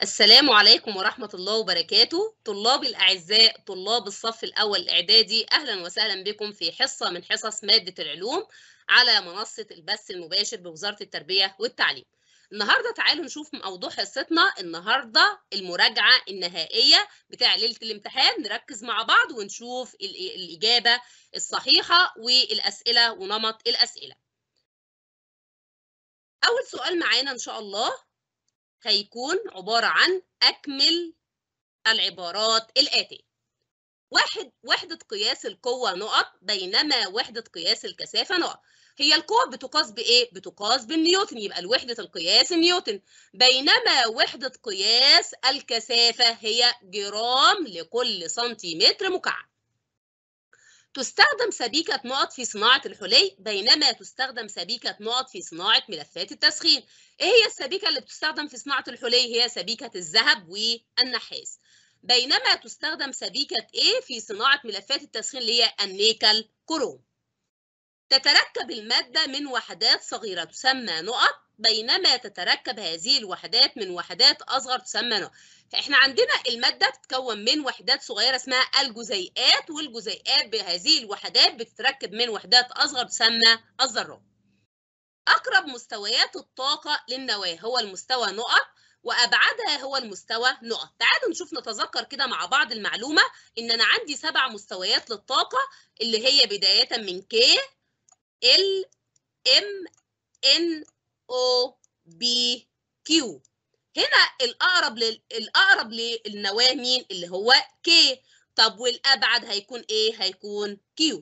السلام عليكم ورحمة الله وبركاته طلاب الأعزاء طلاب الصف الأول الإعدادي أهلا وسهلا بكم في حصة من حصص مادة العلوم على منصة البث المباشر بوزارة التربية والتعليم النهاردة تعالوا نشوف موضوع حصتنا النهاردة المراجعة النهائية بتاع ليلة الامتحان نركز مع بعض ونشوف الإجابة الصحيحة والأسئلة ونمط الأسئلة أول سؤال معانا إن شاء الله هيكون عبارة عن أكمل العبارات الآتية واحد وحدة قياس القوة نقط بينما وحدة قياس الكثافة نقط هي القوة بتقاس بإيه؟ بتقاس بالنيوتن يبقى الوحدة القياس نيوتن بينما وحدة قياس الكثافة هي جرام لكل سنتيمتر مكعب تستخدم سبيكة نقط في صناعة الحلي بينما تستخدم سبيكة نقط في صناعة ملفات التسخين. إيه هي السبيكة اللي بتستخدم في صناعة الحلي؟ هي سبيكة الذهب والنحاس. بينما تستخدم سبيكة إيه في صناعة ملفات التسخين اللي هي النيكل كروم. تتركب المادة من وحدات صغيرة تسمى نقط بينما تتركب هذه الوحدات من وحدات أصغر تسمى نقط. احنا عندنا المادة بتتكون من وحدات صغيرة اسمها الجزيئات والجزيئات بهذه الوحدات بتتركب من وحدات أصغر تسمى الذرات. أقرب مستويات الطاقة للنواة هو المستوى نقط وأبعدها هو المستوى نقط. تعالوا نشوف نتذكر كده مع بعض المعلومة إن أنا عندي سبع مستويات للطاقة اللي هي بداية من K L M N O B Q هنا الاقرب لل... الاقرب للنواه مين اللي هو K طب والابعد هيكون ايه هيكون Q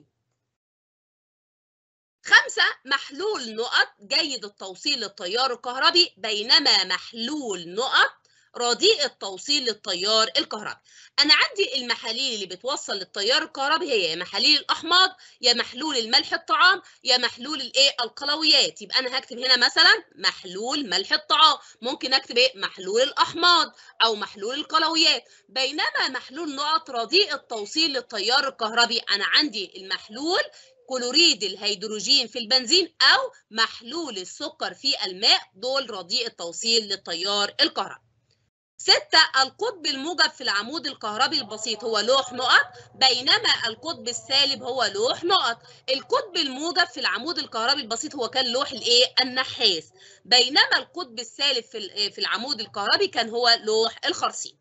خمسة محلول نقط جيد التوصيل للتيار الكهربي بينما محلول نقط رديء التوصيل للتيار الكهربي انا عندي المحاليل اللي بتوصل للتيار الكهربي هي يا محاليل الاحماض يا محلول الملح الطعام يا محلول الايه القلويات يبقى انا هكتب هنا مثلا محلول ملح الطعام ممكن اكتب ايه محلول الاحماض او محلول القلويات بينما محلول نقط رديء التوصيل للتيار الكهربي انا عندي المحلول كلوريد الهيدروجين في البنزين او محلول السكر في الماء دول رديء التوصيل للتيار الكهربي ستة القطب الموجب في العمود الكهربي البسيط هو لوح نقط بينما القطب السالب هو لوح نقط القطب الموجب في العمود الكهربي البسيط هو كان لوح الايه النحاس بينما القطب السالب في في العمود الكهربي كان هو لوح الخرسين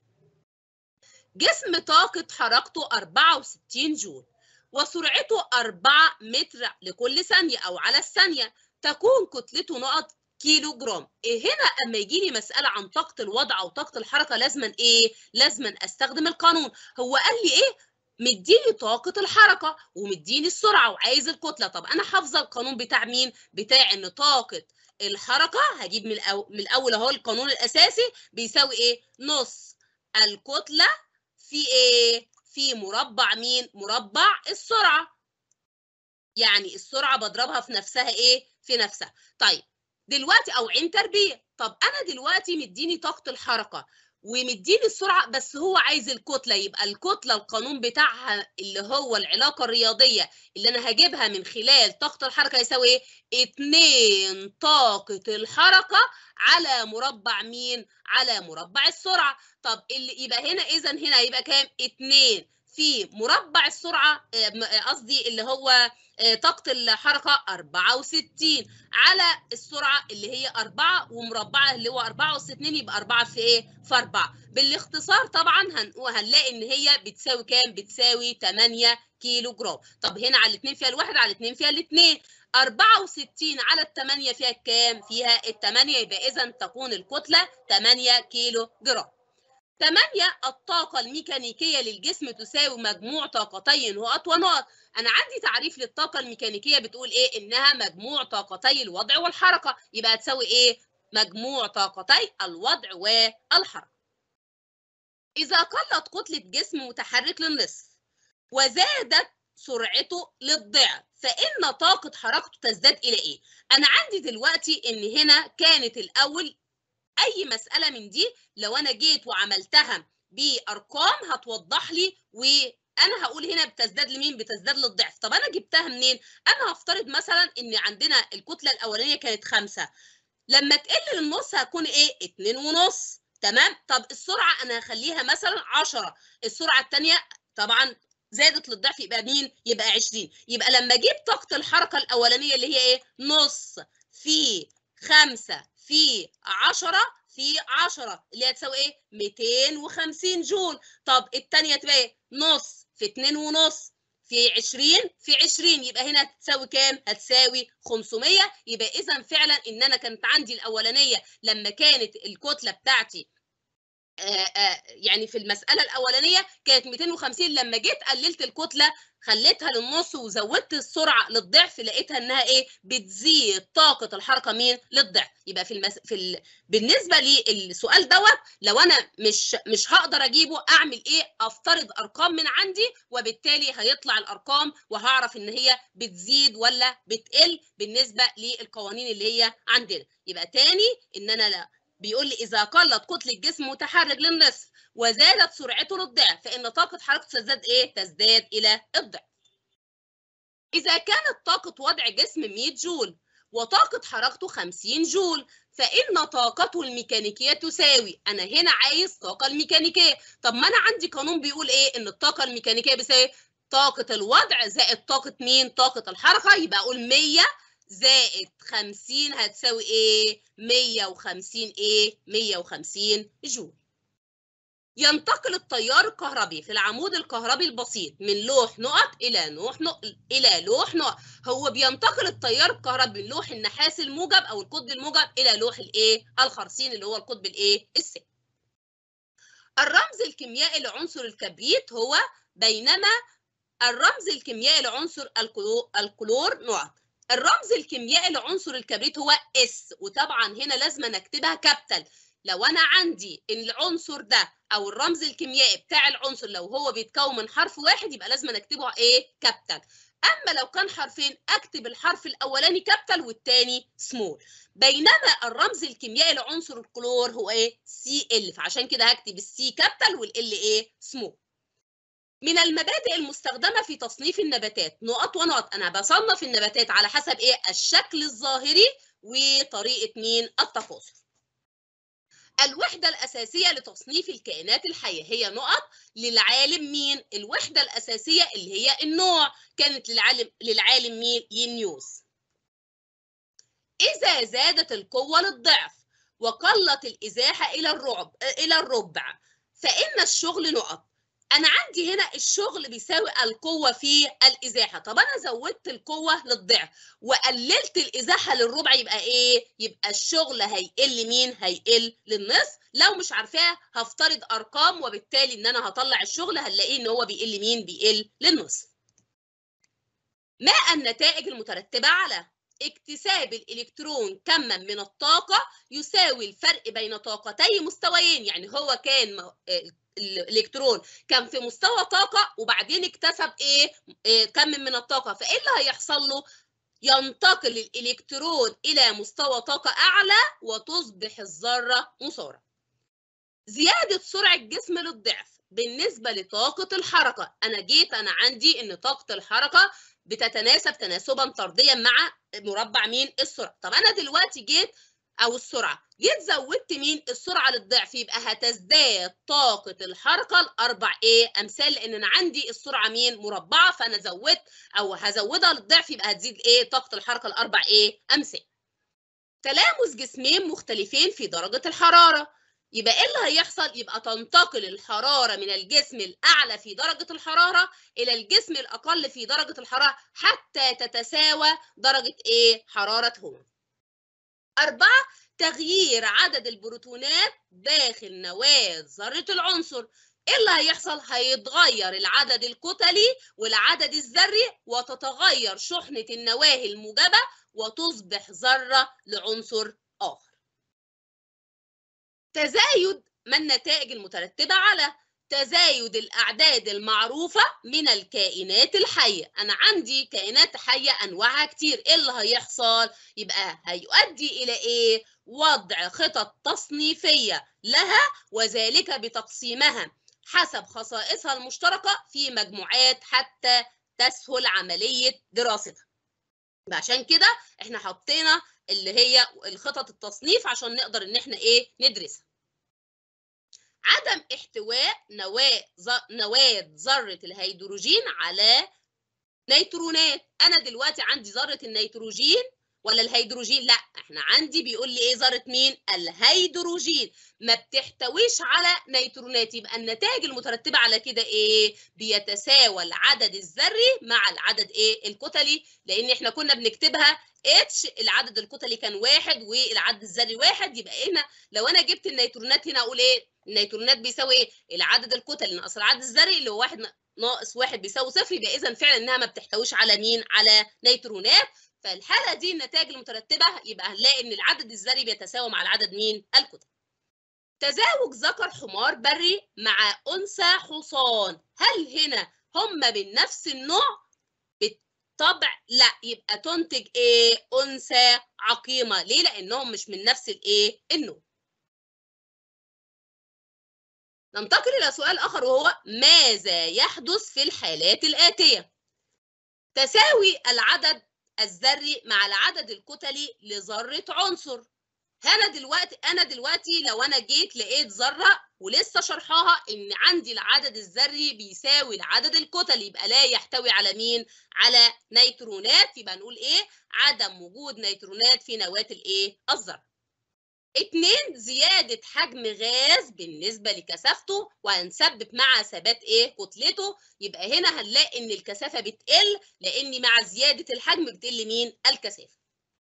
جسم طاقة حركته 64 جول وسرعته 4 متر لكل ثانية أو على الثانية تكون كتلته نقط كيلو جرام إيه هنا اما يجي لي مساله عن طاقه الوضع او طاقه الحركه لازما ايه لازما استخدم القانون هو قال لي ايه مديني طاقة الحركة ومديني السرعة وعايز الكتلة طب أنا حافظة القانون بتاع مين؟ بتاع إن طاقة الحركة هجيب من الأول من الأول أهو القانون الأساسي بيساوي إيه؟ نص الكتلة في إيه؟ في مربع مين؟ مربع السرعة يعني السرعة بضربها في نفسها إيه؟ في نفسها طيب دلوقتي او عين تربيه طب انا دلوقتي مديني طاقه الحركه ومديني السرعه بس هو عايز الكتله يبقى الكتله القانون بتاعها اللي هو العلاقه الرياضيه اللي انا هجيبها من خلال طاقه الحركه يساوي ايه 2 طاقه الحركه على مربع مين على مربع السرعه طب اللي يبقى هنا اذا هنا يبقى كام 2 في مربع السرعه قصدي اللي هو طاقة الحركة 64 على السرعة اللي هي 4 ومربعها اللي هو 4 أس 2 يبقى 4 في إيه؟ في 4 بالاختصار طبعا هنلاقي إن هي بتساوي كام؟ بتساوي 8 كيلو جرام طب هنا على الاثنين فيها الواحد على الاثنين فيها الاثنين 64 على الثمانية فيها كام؟ فيها الثمانية يبقى إذا تكون الكتلة 8 كيلو جرام 8 الطاقة الميكانيكية للجسم تساوي مجموع طاقتي نقط ونقط أنا عندي تعريف للطاقة الميكانيكية بتقول إيه؟ إنها مجموع طاقتي الوضع والحركة يبقى تساوي إيه؟ مجموع طاقتي الوضع والحركة إذا قلت كتلة جسم متحرك للنصف وزادت سرعته للضعف فإن طاقة حركته تزداد إلى إيه؟ أنا عندي دلوقتي إن هنا كانت الأول اي مساله من دي لو انا جيت وعملتها بارقام هتوضح لي وانا هقول هنا بتزداد لمين بتزداد للضعف طب انا جبتها منين انا هفترض مثلا ان عندنا الكتله الاولانيه كانت خمسة لما تقل للنص هتكون ايه اتنين ونص تمام طب السرعه انا هخليها مثلا 10 السرعه الثانيه طبعا زادت للضعف يبقى مين يبقى 20 يبقى لما اجيب طاقه الحركه الاولانيه اللي هي ايه نص في 5 في 10 في 10 اللي هتساوي ايه 250 جول طب الثانيه تبقى ايه نص في 2 ونص في 20 في 20 يبقى هنا هتساوي كام؟ هتساوي 500 يبقى اذا فعلا ان انا كانت عندي الاولانيه لما كانت الكتله بتاعتي آآ آآ يعني في المساله الاولانيه كانت 250 لما جيت قللت الكتله خليتها للنص وزودت السرعه للضعف لقيتها انها ايه بتزيد طاقه الحركه مين للضعف يبقى في المس... في ال... بالنسبه للسؤال دوت لو انا مش مش هقدر اجيبه اعمل ايه افترض ارقام من عندي وبالتالي هيطلع الارقام وهعرف ان هي بتزيد ولا بتقل بالنسبه للقوانين اللي هي عندنا يبقى تاني ان انا لا بيقول لي اذا قلت كتله جسم متحرك للنصف وزادت سرعته للضعف فان طاقه حركته تزداد ايه تزداد الى الضعف اذا كانت طاقه وضع جسم 100 جول وطاقه حركته 50 جول فان طاقته الميكانيكيه تساوي انا هنا عايز طاقه الميكانيكيه طب ما انا عندي قانون بيقول ايه ان الطاقه الميكانيكيه بيساوي طاقه الوضع زائد طاقه مين طاقه الحركه يبقى اقول 100 زائد 50 هتساوي ايه 150 ايه 150 جول ينتقل التيار الكهربي في العمود الكهربي البسيط من لوح نقط الى لوح نقط الى لوح نقط هو بينتقل التيار الكهربي من لوح النحاس الموجب او القطب الموجب الى لوح الايه الخرسين اللي هو القطب الايه السالب الرمز الكيميائي لعنصر الكبريت هو بينما الرمز الكيميائي لعنصر الكلور نقط الرمز الكيميائي لعنصر الكبريت هو اس وطبعا هنا لازم نكتبها كابيتال لو انا عندي العنصر ده او الرمز الكيميائي بتاع العنصر لو هو بيتكون من حرف واحد يبقى لازم نكتبه ايه كابيتال اما لو كان حرفين اكتب الحرف الاولاني كابيتال والثاني سمول بينما الرمز الكيميائي لعنصر الكلور هو ايه سي ال فعشان كده هكتب السي كابيتال والال ايه سمول من المبادئ المستخدمة في تصنيف النباتات نقط ونقط أنا بصنف النباتات على حسب إيه الشكل الظاهري وطريقة مين التكاثر الوحدة الأساسية لتصنيف الكائنات الحية هي نقط للعالم مين الوحدة الأساسية اللي هي النوع كانت للعالم للعالم مين ينيوس إذا زادت القوة للضعف وقلت الإزاحة إلى الرعب إلى الربع فإن الشغل نقط انا عندي هنا الشغل بيساوي القوه في الازاحه طب انا زودت القوه للضعف وقللت الازاحه للربع يبقى ايه يبقى الشغل هيقل مين هيقل للنصف لو مش عارفاه هفترض ارقام وبالتالي ان انا هطلع الشغل هنلاقيه ان هو بيقل مين بيقل للنصف ما النتائج المترتبه على اكتساب الالكترون كما من الطاقه يساوي الفرق بين طاقتي مستويين يعني هو كان الالكترون كان في مستوى طاقه وبعدين اكتسب ايه, إيه كم من الطاقه فايه اللي هيحصل له ينتقل الالكترون الى مستوى طاقه اعلى وتصبح الذره مساره زياده سرعه الجسم للضعف بالنسبه لطاقه الحركه انا جيت انا عندي ان طاقه الحركه بتتناسب تناسبا طرديا مع مربع مين السرعه طب انا دلوقتي جيت او السرعه جيت زودت مين السرعه للضعف يبقى هتزداد طاقه الحركه الاربع ايه امثال لان انا عندي السرعه مين مربعه فانا زودت او هزودها للضعف يبقى هتزيد ايه طاقه الحركه الاربع ايه امثال تلامس جسمين مختلفين في درجه الحراره يبقى ايه اللي هيحصل يبقى تنتقل الحراره من الجسم الاعلى في درجه الحراره الى الجسم الاقل في درجه الحراره حتى تتساوى درجه ايه حرارتهما أربعة تغيير عدد البروتونات داخل نواة ذرة العنصر ايه اللي هيحصل هيتغير العدد الكتلي والعدد الذري وتتغير شحنة النواة الموجبة وتصبح ذرة لعنصر آخر تزايد ما النتائج المترتبة على تزايد الأعداد المعروفة من الكائنات الحية أنا عندي كائنات حية أنواعها كتير إيه اللي هيحصل؟ يبقى هيؤدي إلى إيه؟ وضع خطط تصنيفية لها وذلك بتقسيمها حسب خصائصها المشتركة في مجموعات حتى تسهل عملية دراستها عشان كده احنا حطينا اللي هي الخطط التصنيف عشان نقدر ان احنا ايه ندرسها عدم احتواء نواه نواه ذره الهيدروجين على نيترونات انا دلوقتي عندي ذره النيتروجين ولا الهيدروجين لا احنا عندي بيقول لي ايه ذره مين الهيدروجين ما بتحتويش على نيترونات يبقى النتائج المترتبه على كده ايه بيتساوى العدد الذري مع العدد ايه الكتلي لان احنا كنا بنكتبها اتش العدد الكتلي كان واحد والعدد الذري واحد يبقى هنا لو انا جبت النيترونات هنا اقول ايه النيترونات بيساوي ايه العدد الكتلي ناقص العدد الذري اللي هو واحد ناقص واحد بيساوي صفر يبقى اذا فعلا انها ما بتحتويش على مين على نيترونات فالحاله دي النتائج المترتبه يبقى هنلاقي ان العدد الذري بيتساوى مع العدد مين الكتل تزاوج ذكر حمار بري مع انثى حصان هل هنا هم من نفس النوع بالطبع لا يبقى تنتج ايه انثى عقيمه ليه لانهم مش من نفس الايه النوع ننتقل الى سؤال اخر وهو ماذا يحدث في الحالات الاتيه تساوي العدد الذري مع العدد الكتلي لذره عنصر انا دلوقتي انا دلوقتي لو انا جيت لقيت ذره ولسه شرحاها ان عندي العدد الذري بيساوي العدد الكتلي يبقى لا يحتوي على مين على نيترونات يبقى نقول ايه عدم وجود نيترونات في نواه الايه الذره اتنين زيادة حجم غاز بالنسبة لكثافته وهنسبب مع ثبات ايه كتلته يبقى هنا هنلاقي ان الكثافة بتقل لان مع زيادة الحجم بتقل مين الكثافة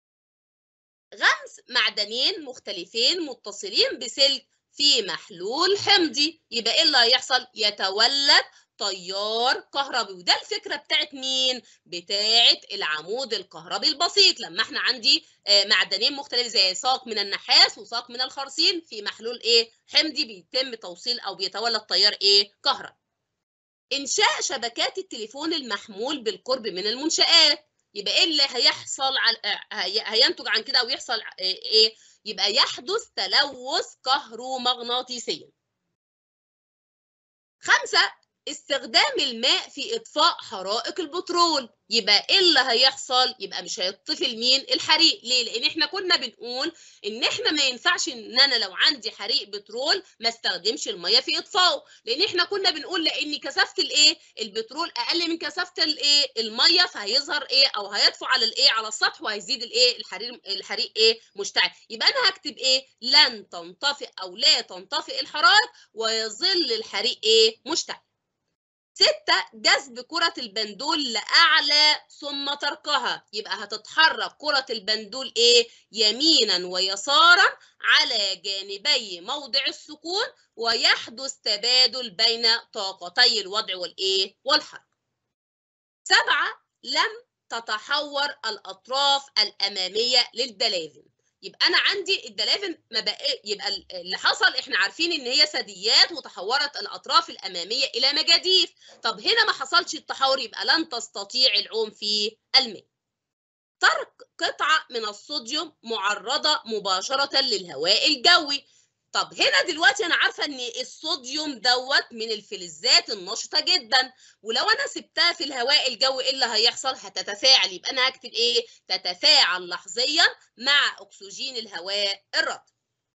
غمس معدنين مختلفين متصلين بسلك في محلول حمضي يبقى ايه اللي هيحصل يتولد تيار كهربي وده الفكره بتاعت مين بتاعت العمود الكهربي البسيط لما احنا عندي معدنين مختلفين زي ساق من النحاس وساق من الخرسين في محلول ايه حمضي بيتم توصيل او بيتولد تيار ايه كهربي انشاء شبكات التليفون المحمول بالقرب من المنشآت يبقى ايه اللي هيحصل على هينتج عن كده او يحصل ايه يبقى يحدث تلوث كهرومغناطيسيا خمسة استخدام الماء في اطفاء حرائق البترول يبقى ايه اللي هيحصل يبقى مش هيطفي مين الحريق ليه لان احنا كنا بنقول ان احنا ما ينفعش ان انا لو عندي حريق بترول ما استخدمش الميه في اطفائه لان احنا كنا بنقول لان كثافه الايه البترول اقل من كثافه الايه الميه فهيظهر ايه او هيطفو على الايه على السطح وهيزيد الايه الحريق الحريق ايه مشتعل يبقى انا هكتب ايه لن تنطفئ او لا تنطفئ الحرائق ويظل الحريق ايه مشتعل ستة جذب كرة البندول لأعلى ثم تركها يبقى هتتحرك كرة البندول إيه يمينا ويسارا على جانبي موضع السكون ويحدث تبادل بين طاقتي الوضع والإيه والحركة سبعة لم تتحور الأطراف الأمامية للدلافن يبقى انا عندي الدلافن ما بقى يبقى اللي حصل احنا عارفين ان هي ثدييات وتحورت الاطراف الاماميه الى مجاديف طب هنا ما حصلش التحور يبقى لن تستطيع العوم في الماء ترك قطعه من الصوديوم معرضه مباشره للهواء الجوي طب هنا دلوقتي انا عارفه ان الصوديوم دوت من الفلزات النشطه جدا ولو انا سبتها في الهواء الجوي ايه اللي هيحصل هتتفاعل يبقى انا هكتب ايه تتفاعل لحظيا مع اكسجين الهواء الرطب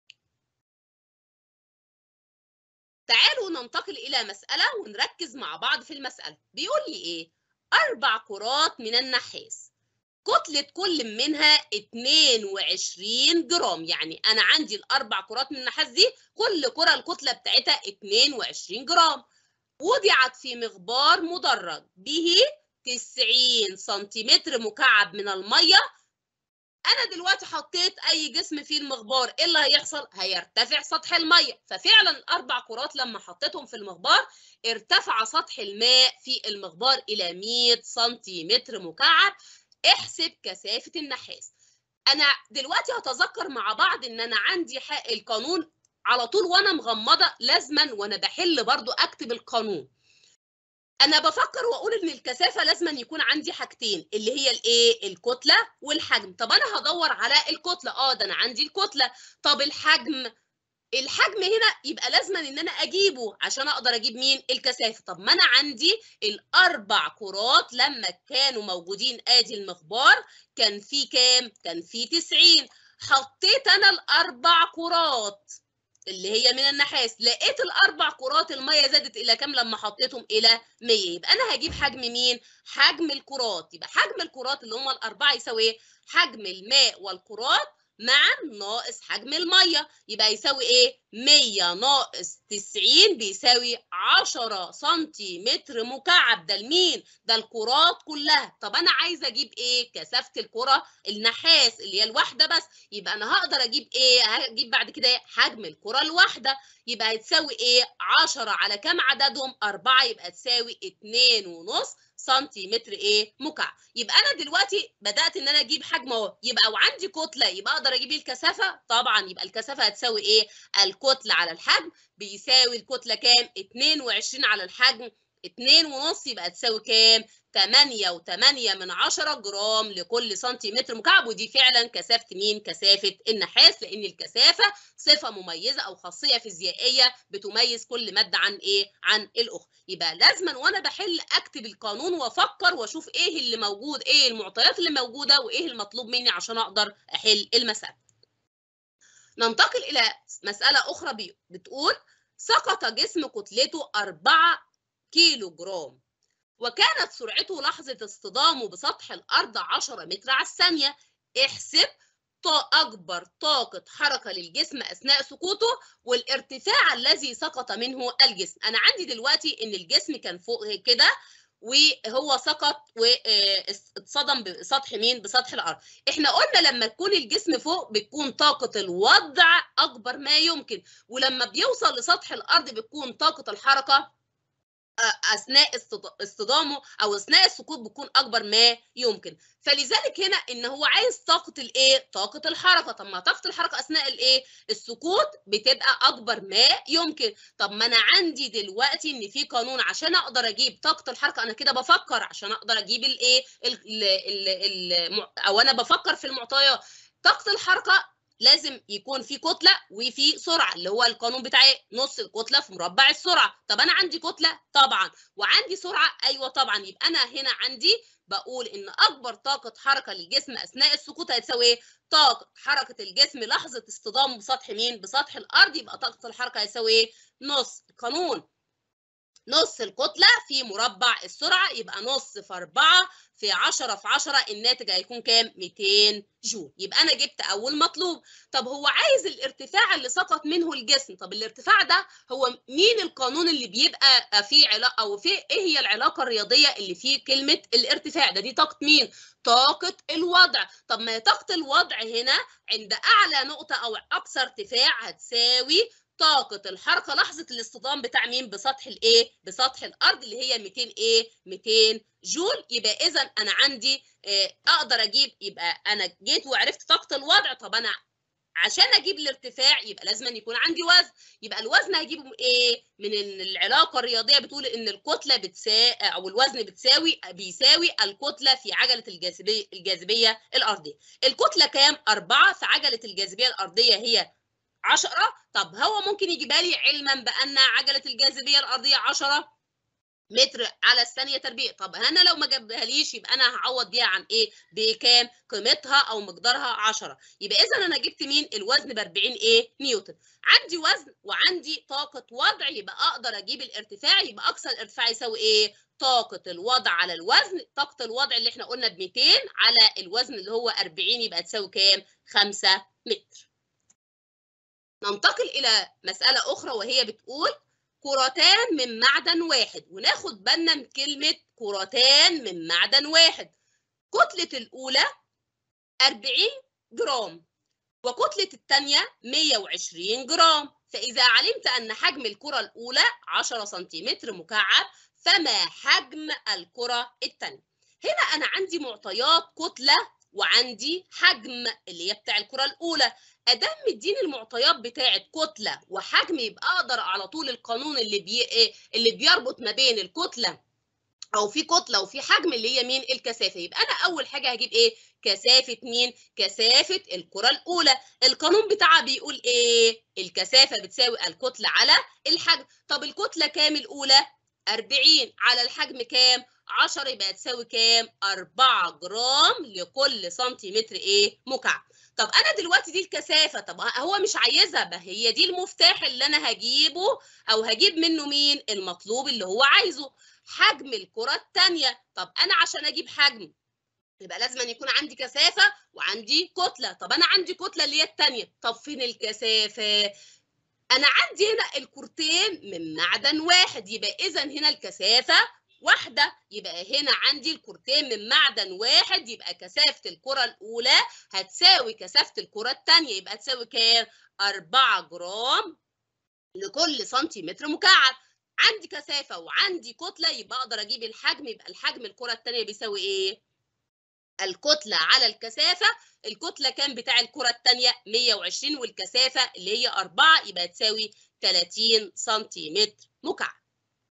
تعالوا ننتقل الى مساله ونركز مع بعض في المساله بيقول لي ايه اربع كرات من النحاس كتلة كل منها 22 جرام يعني أنا عندي الأربع كرات من النحاس دي كل كرة الكتلة بتاعتها 22 جرام وضعت في مغبار مدرج به 90 سنتيمتر مكعب من المية أنا دلوقتي حطيت أي جسم في المغبار إيه اللي هيحصل؟ هيرتفع سطح المية ففعلا الأربع كرات لما حطيتهم في المغبار ارتفع سطح الماء في المغبار إلى 100 سنتيمتر مكعب احسب كثافة النحاس أنا دلوقتي هتذكر مع بعض إن أنا عندي القانون على طول وأنا مغمضة لازما وأنا بحل برضو أكتب القانون أنا بفكر وأقول إن الكثافة لازما يكون عندي حاجتين اللي هي الإيه الكتلة والحجم طب أنا هدور على الكتلة أه ده أنا عندي الكتلة طب الحجم الحجم هنا يبقى لازما ان انا اجيبه عشان اقدر اجيب مين الكثافه طب ما انا عندي الاربع كرات لما كانوا موجودين ادي المخبار كان في كام كان في 90 حطيت انا الاربع كرات اللي هي من النحاس لقيت الاربع كرات الميه زادت الى كام لما حطيتهم الى 100 يبقى انا هجيب حجم مين حجم الكرات يبقى حجم الكرات اللي هم الاربعه يساوي ايه حجم الماء والكرات مع ناقص حجم الميه يبقى يساوي ايه 100 ناقص 90 بيساوي 10 سنتيمتر مكعب ده لمين ده الكرات كلها طب انا عايزه اجيب ايه كثافه الكره النحاس اللي هي الواحده بس يبقى انا هقدر اجيب ايه هجيب بعد كده إيه؟ حجم الكره الواحده يبقى هتساوي ايه 10 على كام عددهم 4 يبقى تساوي 2 ونص سنتيمتر ايه مكعب يبقى انا دلوقتي بدات ان انا اجيب حجم اهو يبقى وعندي كتله يبقى اقدر اجيب الكثافه طبعا يبقى الكثافه هتساوي ايه الكتله على الحجم بيساوي الكتله كام 22 على الحجم 2 ونص يبقى تساوي كام 8 و8 من 10 جرام لكل سنتيمتر مكعب ودي فعلا كثافه مين كثافه النحاس لان الكثافه صفه مميزه او خاصيه فيزيائيه بتميز كل ماده عن ايه عن الاخرى يبقى لازما وانا بحل اكتب القانون وافكر واشوف ايه اللي موجود ايه المعطيات اللي موجوده وايه المطلوب مني عشان اقدر احل المساله ننتقل الى مساله اخرى بتقول سقط جسم كتلته 4 كيلو جرام وكانت سرعته لحظة اصطدامه بسطح الأرض 10 متر على الثانية احسب أكبر طاقة حركة للجسم أثناء سقوطه والارتفاع الذي سقط منه الجسم أنا عندي دلوقتي إن الجسم كان فوق كده وهو سقط واتصدم بسطح مين بسطح الارض احنا قلنا لما يكون الجسم فوق بتكون طاقه الوضع اكبر ما يمكن ولما بيوصل لسطح الارض بتكون طاقه الحركه اثناء اصطدامه او اثناء السقوط بتكون اكبر ما يمكن فلذلك هنا ان هو عايز طاقه الايه طاقه الحركه طب ما طاقه الحركه اثناء الايه السقوط بتبقى اكبر ما يمكن طب ما انا عندي دلوقتي ان في قانون عشان اقدر اجيب طاقه الحركه انا كده بفكر عشان اقدر اجيب الايه او انا بفكر في المعطيات طاقه الحركه لازم يكون في كتله وفي سرعه اللي هو القانون بتاعي نص الكتله في مربع السرعه طب انا عندي كتله طبعا وعندي سرعه ايوه طبعا يبقى انا هنا عندي بقول ان اكبر طاقه حركه للجسم اثناء السقوط هتساوي ايه طاقه حركه الجسم لحظه اصطدامه بسطح مين بسطح الارض يبقى طاقه الحركه هتساوي ايه نص قانون نص الكتلة في مربع السرعة يبقى نص في 4 في 10 في 10 الناتج هيكون كام؟ 200 جول يبقى أنا جبت أول مطلوب طب هو عايز الارتفاع اللي سقط منه الجسم طب الارتفاع ده هو مين القانون اللي بيبقى فيه علاقة أو فيه إيه هي العلاقة الرياضية اللي فيه كلمة الارتفاع ده دي طاقة مين؟ طاقة الوضع طب ما طاقة الوضع هنا عند أعلى نقطة أو أقصى ارتفاع هتساوي طاقة الحركة لحظة الاصطدام بتاع مين بسطح الايه بسطح الارض اللي هي 200 ايه 200 جول يبقى اذا انا عندي إيه اقدر اجيب يبقى انا جيت وعرفت طاقة الوضع طب انا عشان اجيب الارتفاع يبقى لازم أن يكون عندي وزن يبقى الوزن هجيبه ايه من العلاقه الرياضيه بتقول ان الكتله بتساوي او الوزن بتساوي بيساوي الكتله في عجله الجاذبيه الجاذبيه الارضيه الكتله كام 4 في عجله الجاذبيه الارضيه هي 10 طب هو ممكن يجيبها لي علما بان عجله الجاذبيه الارضيه 10 متر على الثانيه تربيع طب انا لو ما جابها ليش يبقى انا هعوض بيها عن ايه بكام قيمتها او مقدارها 10 يبقى اذا انا جبت مين الوزن ب 40 ايه نيوتن عندي وزن وعندي طاقه وضع يبقى اقدر اجيب الارتفاع يبقى اقصى الارتفاع يساوي ايه طاقة الوضع على الوزن طاقة الوضع اللي احنا قلنا ب 200 على الوزن اللي هو 40 يبقى تساوي كام 5 متر ننتقل إلى مسألة أخرى وهي بتقول كرتان من معدن واحد وناخد بالنا من كلمة كرتان من معدن واحد كتلة الأولى 40 جرام وكتلة الثانية 120 جرام فإذا علمت أن حجم الكرة الأولى 10 سنتيمتر مكعب فما حجم الكرة الثانية هنا أنا عندي معطيات كتلة وعندي حجم اللي هي بتاع الكرة الأولى ادام مديني المعطيات بتاعه كتله وحجم يبقى اقدر على طول القانون اللي بي اللي بيربط ما بين الكتله او في كتله وفي حجم اللي هي مين الكثافه يبقى انا اول حاجه هجيب ايه كثافه مين كثافه الكره الاولى القانون بتاعها بيقول ايه الكثافه بتساوي الكتله على الحجم طب الكتله كام الاولى 40 على الحجم كام 10 يبقى تساوي كام 4 جرام لكل سنتيمتر ايه مكعب طب انا دلوقتي دي الكثافه طب هو مش عايزها ما هي دي المفتاح اللي انا هجيبه او هجيب منه مين المطلوب اللي هو عايزه حجم الكره الثانيه طب انا عشان اجيب حجم يبقى لازم أن يكون عندي كثافه وعندي كتله طب انا عندي كتله اللي هي الثانيه طب فين الكثافه انا عندي هنا الكورتين من معدن واحد يبقى اذا هنا الكثافه واحدة يبقى هنا عندي الكورتين من معدن واحد يبقى كثافة الكرة الأولى هتساوي كثافة الكرة الثانية يبقى تساوي كام؟ 4 جرام لكل سنتيمتر مكعب عندي كثافة وعندي كتلة يبقى أقدر أجيب الحجم يبقى الحجم الكرة الثانية بيساوي إيه؟ الكتلة على الكثافة الكتلة كان بتاع الكرة الثانية 120 والكثافة اللي هي 4 يبقى تساوي 30 سنتيمتر مكعب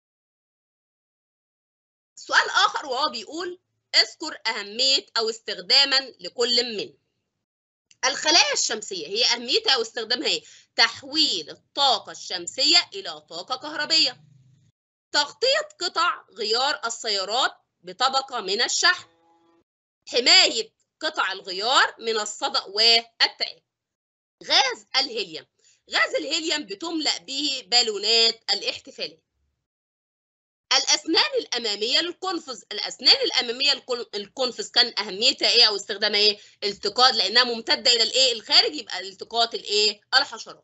سؤال آخر وهو بيقول اذكر أهمية أو استخداما لكل من الخلايا الشمسية هي أهميتها أو استخدامها إيه؟ تحويل الطاقة الشمسية إلى طاقة كهربية تغطية قطع غيار السيارات بطبقة من الشحم حماية قطع الغيار من الصدأ والتآكل غاز الهيليوم غاز الهيليوم بتملأ به بالونات الاحتفالات الاسنان الاماميه للقنفذ الاسنان الاماميه القنفذ كان اهميتها ايه او استخدامها ايه التقاط لانها ممتده الى الايه الخارج يبقى التقاط الايه الحشرات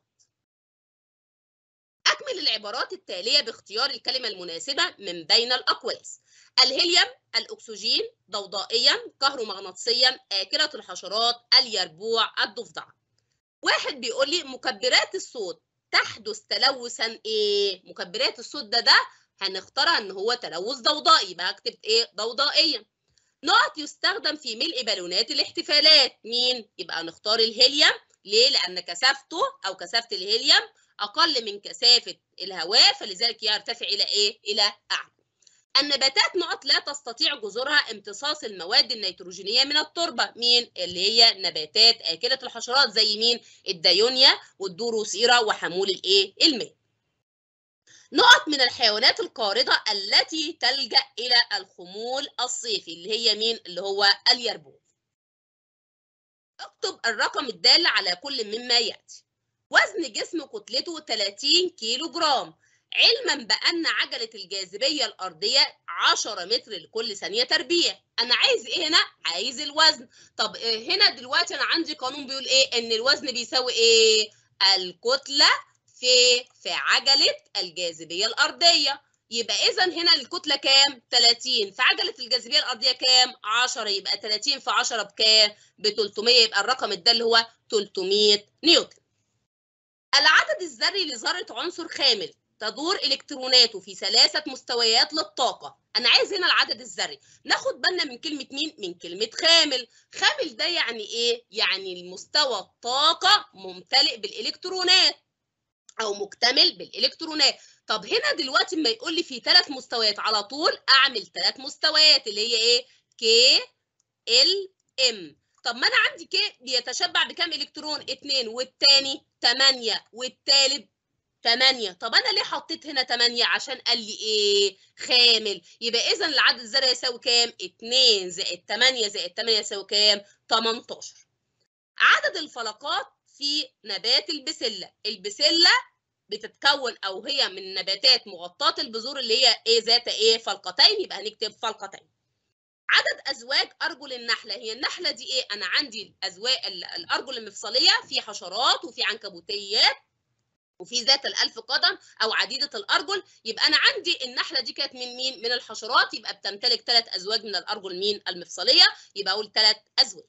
اكمل العبارات التاليه باختيار الكلمه المناسبه من بين الاقواس الهيليوم الاكسجين ضوضائيا كهرومغناطيسيا اكله الحشرات اليربوع الضفدع واحد بيقول لي مكبرات الصوت تحدث تلوثا ايه مكبرات الصوت ده ده هنختارها ان هو تلوث ضوضائي يبقى هكتب ايه ضوضائيا نقط يستخدم في ملء بالونات الاحتفالات مين يبقى نختار الهيليوم ليه لان كثافته او كثافه الهيليوم اقل من كثافه الهواء فلذلك يرتفع الى ايه الى اعلى النباتات نقط لا تستطيع جذورها امتصاص المواد النيتروجينيه من التربه مين اللي هي نباتات اكله الحشرات زي مين الدايونيا والدوروسيرا وحمول الايه الماء نقط من الحيوانات القاردة التي تلجأ إلى الخمول الصيفي اللي هي مين؟ اللي هو اليربوع. اكتب الرقم الدال على كل مما يأتي. وزن جسم كتلته 30 كيلو جرام علما بأن عجلة الجاذبية الأرضية 10 متر لكل ثانية تربيع. أنا عايز إيه هنا؟ عايز الوزن. طب هنا دلوقتي أنا عندي قانون بيقول إيه؟ إن الوزن بيساوي إيه؟ الكتلة في في عجله الجاذبيه الارضيه يبقى اذا هنا الكتله كام 30 في عجله الجاذبيه الارضيه كام 10 يبقى 30 في 10 بكام ب 300 يبقى الرقم ده اللي هو 300 نيوتن العدد الذري لذره عنصر خامل تدور الكتروناته في ثلاثه مستويات للطاقه انا عايز هنا العدد الذري ناخد بالنا من كلمه مين من كلمه خامل خامل ده يعني ايه يعني المستوى الطاقه ممتلئ بالالكترونات او مكتمل بالالكترونات طب هنا دلوقتي اما يقول لي في ثلاث مستويات على طول اعمل ثلاث مستويات اللي هي ايه كي ال ام طب ما انا عندي كي بيتشبع بكام الكترون 2 والثاني 8 والثالث 8 طب انا ليه حطيت هنا 8 عشان قال لي ايه خامل يبقى اذا العدد الذري يساوي كام 2 زائد 8 زائد 8 يساوي كام 18 عدد الفلقات في نبات البسله البسله بتتكون او هي من نباتات مغطاه البذور اللي هي ايه ذات ايه فلقتين يبقى هنكتب فلقتين عدد ازواج ارجل النحله هي النحله دي ايه انا عندي ازواج الارجل المفصليه في حشرات وفي عنكبوتيات وفي ذات الالف قدم او عديده الارجل يبقى انا عندي النحله دي كانت من مين من الحشرات يبقى بتمتلك ثلاث ازواج من الارجل مين المفصليه يبقى اقول ثلاث ازواج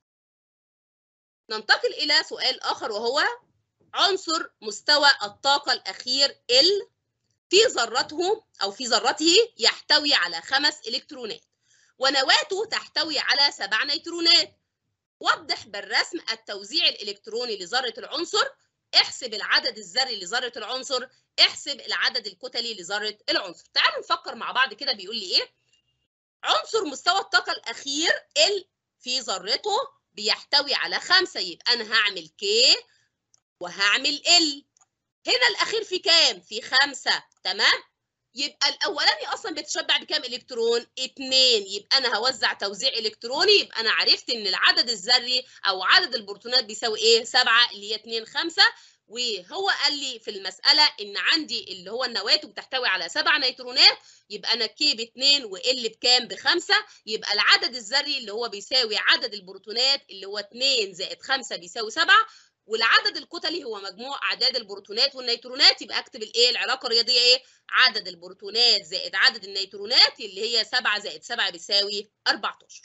ننتقل إلى سؤال آخر وهو عنصر مستوى الطاقة الأخير ال في ذرته أو في ذرته يحتوي على خمس إلكترونات ونواته تحتوي على سبع نيترونات وضح بالرسم التوزيع الإلكتروني لذرة العنصر احسب العدد الذري لذرة العنصر احسب العدد الكتلي لذرة العنصر تعالوا نفكر مع بعض كده بيقول لي ايه عنصر مستوى الطاقة الأخير ال في ذرته بيحتوي على خمسة يبقى أنا هعمل كي وهعمل ال هنا الأخير في كام؟ في خمسة تمام؟ يبقى الاولاني اصلا بيتشبع بكام الكترون؟ اتنين يبقى انا هوزع توزيع الكتروني يبقى انا عرفت ان العدد الذري او عدد البروتونات بيساوي ايه؟ سبعه اللي هي اتنين خمسه وهو قال لي في المساله ان عندي اللي هو النواتج بتحتوي على سبع نيترونات يبقى انا كي باتنين وال بكام؟ بخمسه يبقى العدد الذري اللي هو بيساوي عدد البروتونات اللي هو 2 زائد 5 بيساوي 7 والعدد الكتلي هو مجموع اعداد البروتونات والنيترونات يبقى اكتب الايه العلاقه الرياضيه ايه عدد البروتونات زائد عدد النيترونات اللي هي 7 زائد 7 بيساوي 14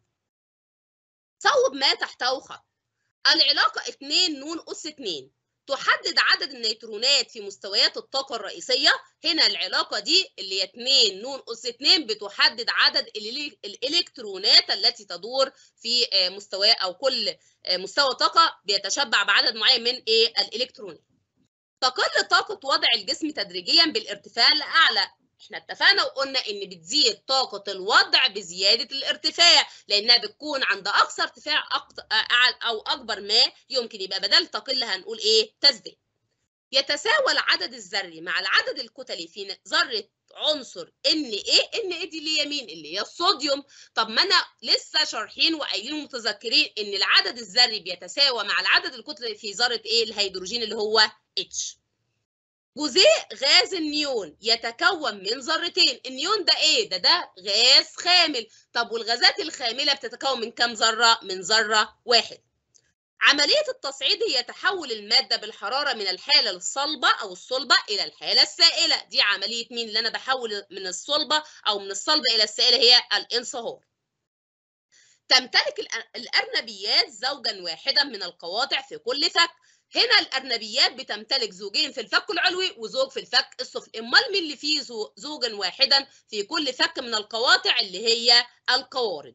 صوب ما تحته خط العلاقه 2 نون اس 2 تحدد عدد النيترونات في مستويات الطاقة الرئيسية هنا العلاقة دي اللي هي 2 نون أس 2 بتحدد عدد الإلكترونات التي تدور في مستوى أو كل مستوى طاقة بيتشبع بعدد معين من إيه الإلكترونات تقل طاقة وضع الجسم تدريجيا بالارتفاع لأعلى احنا اتفقنا وقلنا ان بتزيد طاقة الوضع بزيادة الارتفاع لانها بتكون عند اقصى ارتفاع او اكبر ما يمكن يبقى بدل تقل هنقول ايه تزداد يتساوى العدد الذري مع العدد الكتلي في ذرة عنصر ان ايه ان ايه دي اللي هي مين اللي هي الصوديوم طب ما انا لسه شارحين وقايلين متذكرين ان العدد الذري بيتساوى مع العدد الكتلي في ذرة ايه الهيدروجين اللي هو اتش جزيء غاز النيون يتكون من ذرتين النيون ده ايه ده ده غاز خامل طب والغازات الخامله بتتكون من كام ذره من ذره واحد عمليه التصعيد هي تحول الماده بالحراره من الحاله الصلبه او الصلبه الى الحاله السائله دي عمليه مين اللي انا بحول من الصلبه او من الصلبه الى السائله هي الانصهار تمتلك الارنبيات زوجا واحدا من القواطع في كل فك هنا الارنبيات بتمتلك زوجين في الفك العلوي وزوج في الفك السفلي امال مين اللي فيه زوجا واحدا في كل فك من القواطع اللي هي القوارض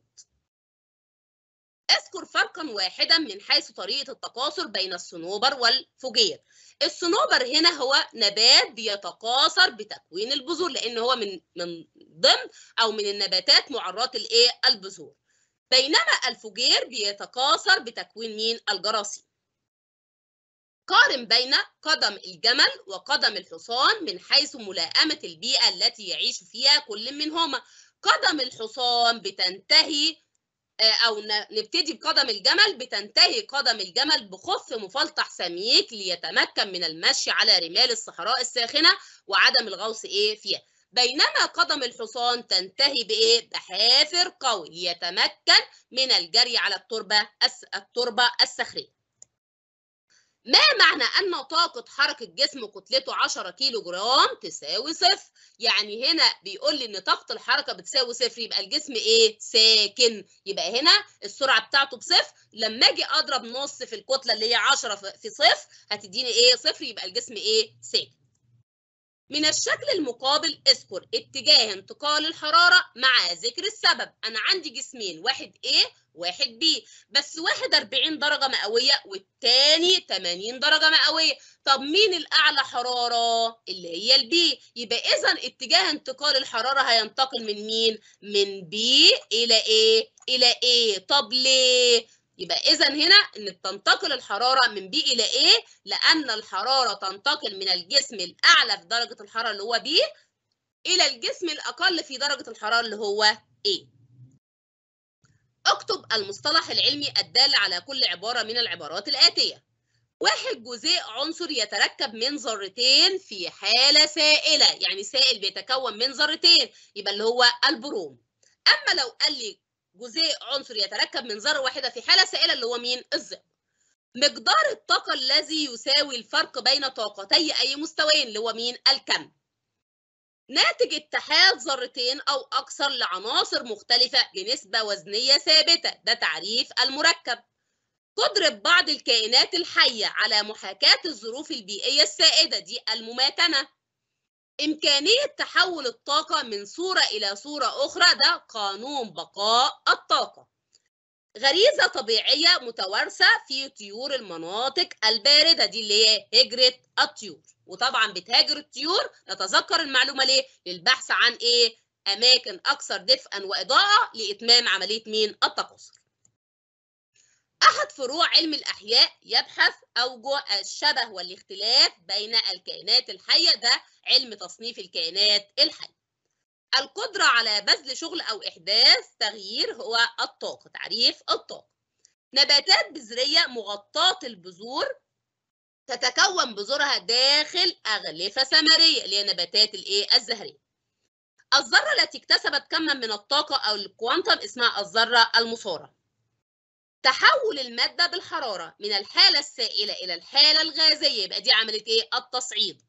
اذكر فرقا واحدا من حيث طريقه التكاثر بين الصنوبر والفجير الصنوبر هنا هو نبات بيتكاثر بتكوين البذور لان هو من من ضمن او من النباتات معرات الايه البذور بينما الفجير بيتكاثر بتكوين مين الجراثيم قارن بين قدم الجمل وقدم الحصان من حيث ملائمة البيئة التي يعيش فيها كل منهما قدم الحصان بتنتهي أو نبتدي بقدم الجمل بتنتهي قدم الجمل بخف مفلطح سميك ليتمكن من المشي على رمال الصحراء الساخنة وعدم الغوص إيه فيها بينما قدم الحصان تنتهي بإيه؟ بحافر قوي ليتمكن من الجري على التربة التربة الصخرية ما معنى أن طاقة حركة جسم كتلته 10 كيلو جرام تساوي صفر يعني هنا بيقول لي إن طاقة الحركة بتساوي صفر يبقى الجسم إيه؟ ساكن يبقى هنا السرعة بتاعته بصفر لما أجي أضرب نص في الكتلة اللي هي 10 في صفر هتديني إيه؟ صفر يبقى الجسم إيه؟ ساكن من الشكل المقابل اذكر اتجاه انتقال الحرارة مع ذكر السبب أنا عندي جسمين واحد A واحد B بس واحد 40 درجة مئوية والتاني 80 درجة مئوية طب مين الأعلى حرارة؟ اللي هي البي يبقى إذا اتجاه انتقال الحرارة هينتقل من مين؟ من B إلى إيه؟ إلى A طب ليه؟ يبقى اذا هنا ان تنتقل الحراره من بي الى ايه لان الحراره تنتقل من الجسم الاعلى في درجه الحراره اللي هو بي الى الجسم الاقل في درجه الحراره اللي هو ايه اكتب المصطلح العلمي الدال على كل عباره من العبارات الاتيه واحد جزيء عنصر يتركب من ذرتين في حاله سائله يعني سائل بيتكون من ذرتين يبقى اللي هو البروم اما لو قال لي جزيء عنصر يتركب من ذره واحده في حاله سائله اللي هو مين الزئبق مقدار الطاقه الذي يساوي الفرق بين طاقتي اي مستويين اللي هو مين الكم ناتج اتحاد ذرتين او اكثر لعناصر مختلفه بنسبه وزنيه ثابته ده تعريف المركب قدرة بعض الكائنات الحية على محاكاة الظروف البيئية السائدة دي المماتنة إمكانية تحول الطاقة من صورة إلى صورة أخرى ده قانون بقاء الطاقة غريزة طبيعية متوارثة في طيور المناطق الباردة دي اللي هي هجرة الطيور وطبعا بتهاجر الطيور نتذكر المعلومة ليه؟ للبحث عن إيه؟ أماكن أكثر دفئا وإضاءة لإتمام عملية مين؟ التكاثر أحد فروع علم الأحياء يبحث أوجه الشبه والاختلاف بين الكائنات الحية ده علم تصنيف الكائنات الحية القدرة على بذل شغل أو إحداث تغيير هو الطاقة تعريف الطاقة نباتات بذرية مغطاة البذور تتكون بذورها داخل أغلفة ثمرية اللي هي نباتات الإيه الزهرية الذرة التي اكتسبت كما من الطاقة أو الكوانتم اسمها الذرة المصارة تحول المادة بالحرارة من الحالة السائلة إلى الحالة الغازية يبقى دي عملت إيه؟ التصعيد.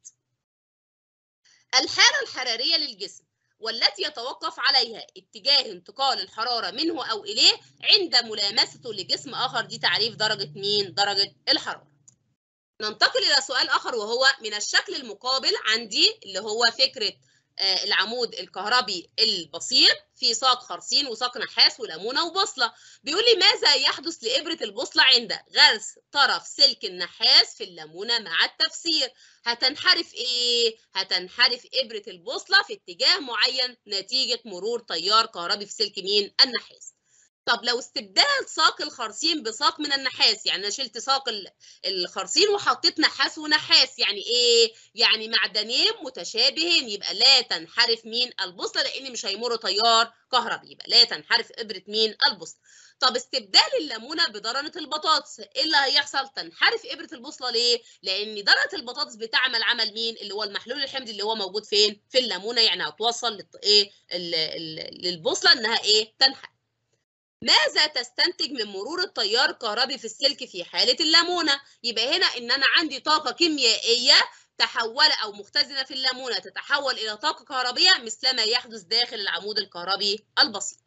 الحالة الحرارية للجسم والتي يتوقف عليها اتجاه انتقال الحرارة منه أو إليه عند ملامسته لجسم آخر دي تعريف درجة مين؟ درجة الحرارة. ننتقل إلى سؤال آخر وهو من الشكل المقابل عندي اللي هو فكرة العمود الكهربي البسيط في ساق خرسين وساق نحاس وليمونه وبوصله بيقول لي ماذا يحدث لابره البوصله عند غرس طرف سلك النحاس في الليمونه مع التفسير هتنحرف ايه هتنحرف ابره البوصله في اتجاه معين نتيجه مرور تيار كهربي في سلك مين النحاس طب لو استبدال ساق الخرسين بساق من النحاس يعني انا شلت ساق الخرسين وحطيت نحاس ونحاس يعني ايه يعني معدنين متشابهين يبقى لا تنحرف مين البوصله لان مش هيمر تيار كهربي يبقى لا تنحرف ابره مين البوصله طب استبدال الليمونه بدرنه البطاطس ايه اللي هيحصل تنحرف ابره البوصله ليه لان درنه البطاطس بتعمل عمل مين اللي هو المحلول الحمضي اللي هو موجود فين في الليمونه يعني هتوصل للط... ايه للبوصله انها ايه تنحرف ماذا تستنتج من مرور التيار الكهربي في السلك في حالة الليمونة؟ يبقى هنا إن أنا عندي طاقة كيميائية تحول أو مختزنة في الليمونة تتحول إلى طاقة كهربية مثلما يحدث داخل العمود الكهربي البسيط.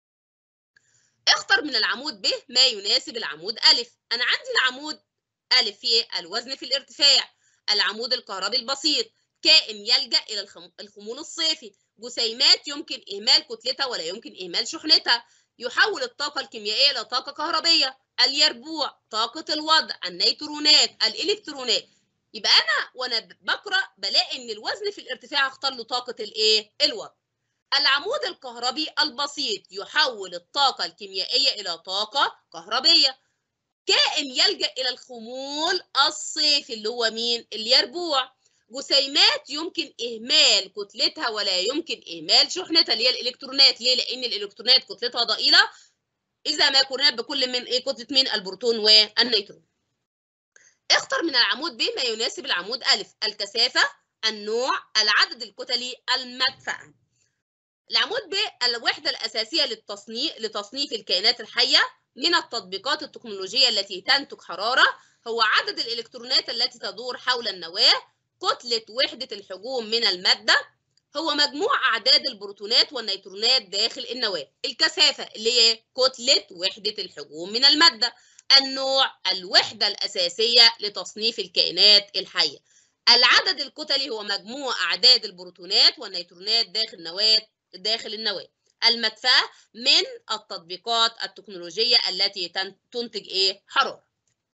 اختر من العمود ب ما يناسب العمود أ. أنا عندي العمود أ فيه الوزن في الارتفاع، العمود الكهربي البسيط، كائن يلجأ إلى الخمول الصيفي، جسيمات يمكن إهمال كتلتها ولا يمكن إهمال شحنتها، يحول الطاقة الكيميائية إلى طاقة كهربية اليربوع طاقة الوضع النيترونات الإلكترونات يبقى أنا وأنا بقرأ بلاقي إن الوزن في الارتفاع اختار له طاقة الإيه؟ الوضع العمود الكهربي البسيط يحول الطاقة الكيميائية إلى طاقة كهربية كائن يلجأ إلى الخمول الصيفي اللي هو مين؟ اليربوع جسيمات يمكن إهمال كتلتها ولا يمكن إهمال شحنتها اللي هي الإلكترونات ليه؟ لأن الإلكترونات كتلتها ضئيلة إذا ما قرنت بكل من إيه كتلة مين؟ البروتون والنيترون. اختر من العمود ب ما يناسب العمود أ الكثافة النوع العدد الكتلي المدفأة. العمود ب الوحدة الأساسية للتصنيف لتصنيف الكائنات الحية من التطبيقات التكنولوجية التي تنتج حرارة هو عدد الإلكترونات التي تدور حول النواة كتلة وحدة الحجوم من المادة هو مجموع أعداد البروتونات والنيترونات داخل النواة الكثافة اللي هي كتلة وحدة الحجوم من المادة النوع الوحدة الأساسية لتصنيف الكائنات الحية العدد الكتلي هو مجموع أعداد البروتونات والنيترونات داخل النواة داخل النواة المدفأة من التطبيقات التكنولوجية التي تنتج إيه؟ حرارة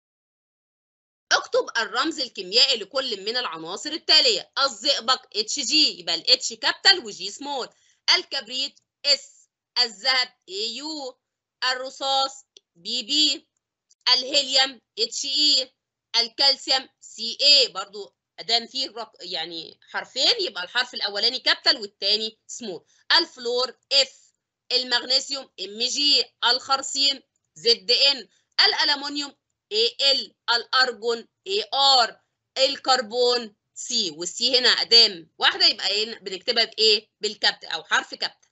اكتب الرمز الكيميائي لكل من العناصر التالية الزئبق اتش جي يبقى الاتش كابيتال وجي سمول الكبريت اس الذهب اي يو الرصاص بي بي الهيليوم اتش اي الكالسيوم سي اي برضو ادام فيه يعني حرفين يبقى الحرف الاولاني كابيتال والثاني سمول الفلور اف المغنيسيوم ام جي الخرسين زد ان الالومنيوم ال الارجون ار الكربون سي والسي هنا ادام واحده يبقى بنكتبها بايه بالكابت او حرف كابت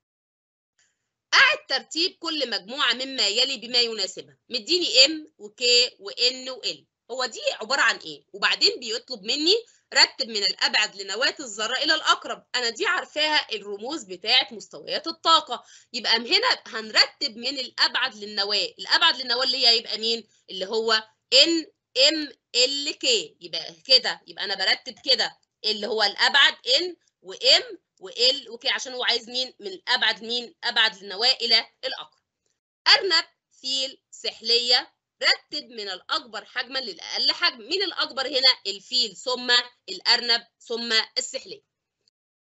اعد ترتيب كل مجموعه مما يلي بما يناسبها مديني ام وكي وان وال هو دي عباره عن ايه وبعدين بيطلب مني رتب من الابعد لنواه الذره الى الاقرب انا دي عارفاها الرموز بتاعه مستويات الطاقه يبقى هنا هنرتب من الابعد للنواه الابعد للنواه اللي هي هيبقى مين اللي هو ان ام ال كي يبقى كده يبقى انا برتب كده اللي هو الابعد ان وام وال وكي عشان هو عايز مين من الابعد مين ابعد للنواه الى الاقرب ارنب فيل سحليه رتب من الأكبر حجما للأقل حجم مين الأكبر هنا الفيل ثم الأرنب ثم السحلية